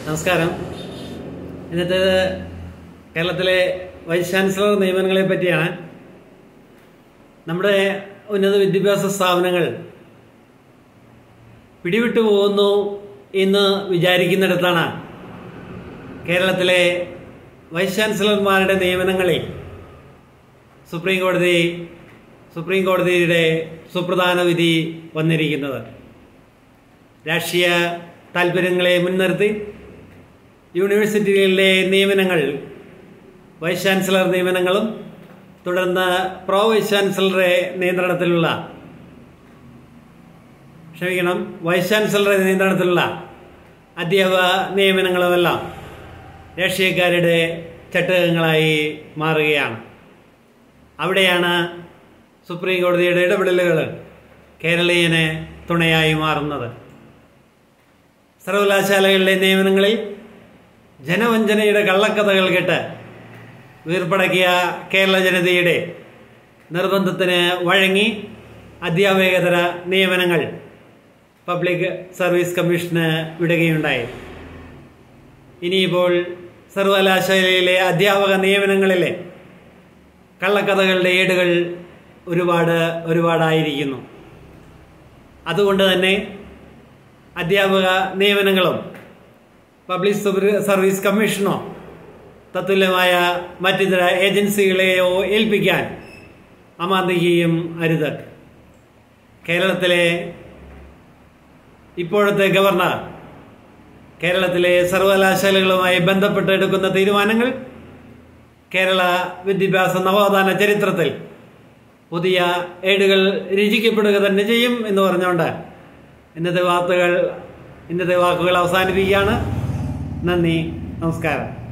നമസ്കാരം ഇന്നത്തെ കേരളത്തിലെ വൈസ് ചാൻസലർ നിയമനങ്ങളെ പറ്റിയാണ് നമ്മുടെ ഉന്നത വിദ്യാഭ്യാസ സ്ഥാപനങ്ങൾ പിടിവിട്ടു പോകുന്നു എന്ന് വിചാരിക്കുന്നിടത്താണ് കേരളത്തിലെ വൈസ് ചാൻസലർമാരുടെ നിയമനങ്ങളിൽ സുപ്രീം കോടതി സുപ്രീം കോടതിയുടെ സുപ്രധാന വിധി വന്നിരിക്കുന്നത് രാഷ്ട്രീയ താല്പര്യങ്ങളെ മുൻനിർത്തി യൂണിവേഴ്സിറ്റികളിലെ നിയമനങ്ങൾ വൈസ് ചാൻസലർ നിയമനങ്ങളും തുടർന്ന് പ്രോ വൈസ് ചാൻസലറെ നിയന്ത്രണത്തിലുള്ള ക്ഷമിക്കണം വൈസ് ചാൻസലറുടെ നിയന്ത്രണത്തിലുള്ള അധ്യാപക നിയമനങ്ങളുമെല്ലാം രാഷ്ട്രീയക്കാരുടെ ചട്ടകങ്ങളായി മാറുകയാണ് അവിടെയാണ് സുപ്രീം കോടതിയുടെ ഇടപെടലുകൾ കേരളീയന് തുണയായി മാറുന്നത് സർവകലാശാലകളിലെ നിയമനങ്ങളിൽ ജനവഞ്ചനയുടെ കള്ളക്കഥകൾ കേട്ട് വീർപ്പടക്കിയ കേരള ജനതയുടെ നിർബന്ധത്തിന് വഴങ്ങി അധ്യാപകേതര നിയമനങ്ങൾ പബ്ലിക് സർവീസ് കമ്മീഷന് വിടുകയുണ്ടായി ഇനിയിപ്പോൾ സർവകലാശാലയിലെ അധ്യാപക നിയമനങ്ങളിലെ കള്ളക്കഥകളുടെ ഏടുകൾ ഒരുപാട് ഒരുപാടായിരിക്കുന്നു അതുകൊണ്ട് തന്നെ അധ്യാപക നിയമനങ്ങളും പബ്ലിക് സർവീസ് കമ്മീഷനോ തത്തുല്യമായ മറ്റിതര ഏജൻസികളെയോ ഏൽപ്പിക്കാൻ അമാന്തിക്കുകയും അരുത് കേരളത്തിലെ ഇപ്പോഴത്തെ ഗവർണർ കേരളത്തിലെ സർവകലാശാലകളുമായി ബന്ധപ്പെട്ട് എടുക്കുന്ന തീരുമാനങ്ങൾ കേരള വിദ്യാഭ്യാസ നവോത്ഥാന ചരിത്രത്തിൽ പുതിയ ഏടുകൾ രചിക്കപ്പെടുക തന്നെ ചെയ്യും എന്ന് പറഞ്ഞുകൊണ്ട് ഇന്നത്തെ വാർത്തകൾ ഇന്നത്തെ വാക്കുകൾ അവസാനിപ്പിക്കുകയാണ് നന്ദി നമസ്കാരം